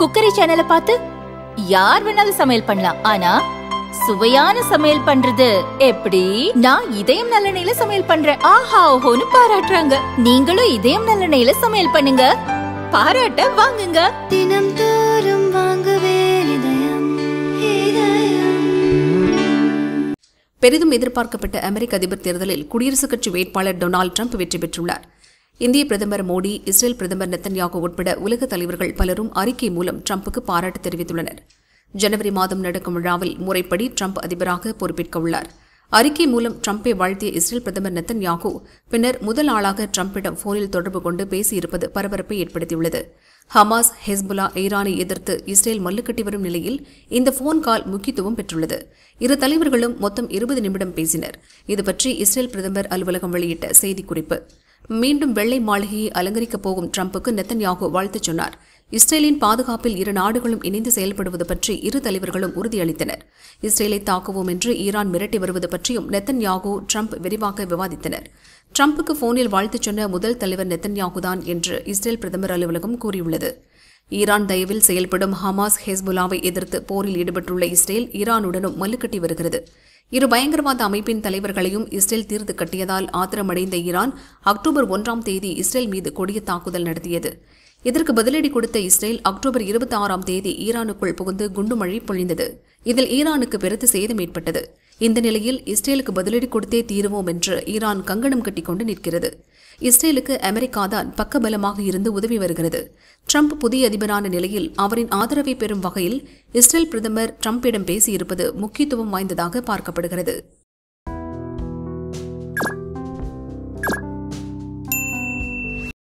cookery சேனலை பார்த்து யார் வேணாலும் சமையல் பண்ணலாம் ஆனா சுவையான சமையல் பண்றது எப்படி நான் இதயம் நல்லெண்ணெயில சமையல் பண்றேன் ஆஹா ஓஹோன்னு பாராட்டுறாங்க நீங்களும் இதயம் நல்லெண்ணெயில சமையல் பண்ணுங்க பாராட்ட வாங்குங்க தினம் தோறும் வாங்குவே இதயம் இதயம் பெரிதும் எதிர்பார்க்கப்பட்ட அமெரிக்க அதிபர் தேர்தலில் குடியரசுக் கட்சி வேட்பாளர் டொனால்டு ட்ரம்ப் வெற்றி பெற்றுள்ளார் இந்திய பிரதமர் மோடி இஸ்ரேல் பிரதமர் நெத்தன்யாகு உட்பட உலக தலைவர்கள் பலரும் அறிக்கை மூலம் ட்ரம்புக்கு பாராட்டு தெரிவித்துள்ளனர் ஜனவரி மாதம் நடக்கும் விழாவில் முறைப்படி ட்ரம்ப் அதிபராக பொறுப்பேற்க உள்ளார் அறிக்கை மூலம் ட்ரம்பை வாழ்த்திய இஸ்ரேல் பிரதமர் நெத்தன்யாகு பின்னர் முதல் ஆளாக ட்ரம்பிடம் போனில் தொடர்பு கொண்டு பேசியிருப்பது பரபரப்பை ஏற்படுத்தியுள்ளது ஹமாஸ் ஹெஸ்புல்லா ஈரானை எதிர்த்து இஸ்ரேல் மல்லுக்கட்டி வரும் நிலையில் இந்த போன் கால் முக்கியத்துவம் பெற்றுள்ளது இரு தலைவர்களும் மொத்தம் இருபது நிமிடம் பேசினர் இதுபற்றி இஸ்ரேல் பிரதமர் அலுவலகம் வெளியிட்ட செய்திக்குறிப்பு மீண்டும் வெள்ளை மாளிகையை அலங்கரிக்கப் போகும் ட்ரம்புக்கு நெத்தன்யாகு வாழ்த்துச் சொன்னார் இஸ்ரேலின் பாதுகாப்பில் இரு நாடுகளும் இணைந்து செயல்படுவது பற்றி இரு தலைவர்களும் உறுதியளித்தனர் இஸ்ரேலை தாக்குவோம் என்று ஈரான் மிரட்டி வருவது பற்றியும் நெத்தன்யாகு ட்ரம்ப் விரிவாக விவாதித்தனர் ட்ரம்புக்கு போனில் வாழ்த்துச் சொன்ன முதல் தலைவர் நெத்தன்யாகுதான் என்று இஸ்ரேல் பிரதமர் அலுவலகம் கூறியுள்ளது ஈரான் தயவில் செயல்படும் ஹமாஸ் ஹெஸ்புல்லாவை எதிர்த்து போரில் ஈடுபட்டுள்ள இஸ்ரேல் ஈரானுடனும் மல்லுக்கட்டி வருகிறது இரு பயங்கரவாத அமைப்பின் தலைவர்களையும் இஸ்ரேல் தீர்த்து கட்டியதால் ஆத்திரமடைந்த ஈரான் அக்டோபர் ஒன்றாம் தேதி இஸ்ரேல் மீது கொடிய தாக்குதல் நடத்தியது இதற்கு பதிலடி கொடுத்த இஸ்ரேல் அக்டோபர் இருபத்தி ஆறாம் தேதி ஈரானுக்குள் புகுந்து குண்டுமழை பொழிந்தது இதில் ஈரானுக்கு பெருத்த சேதம் ஏற்பட்டது இந்த நிலையில் இஸ்ரேலுக்கு பதிலடி கொடுத்தே தீருவோம் என்று ஈரான் கங்கணம் கட்டிக்கொண்டு நிற்கிறது இஸ்ரேலுக்கு அமெரிக்கா தான் பக்கபலமாக இருந்து உதவி வருகிறது ட்ரம்ப் புதிய அதிபரான நிலையில் அவரின் ஆதரவை பெறும் வகையில் இஸ்ரேல் பிரதமர் ட்ரம்பிடம் பேசியிருப்பது முக்கியத்துவம் வாய்ந்ததாக பார்க்கப்படுகிறது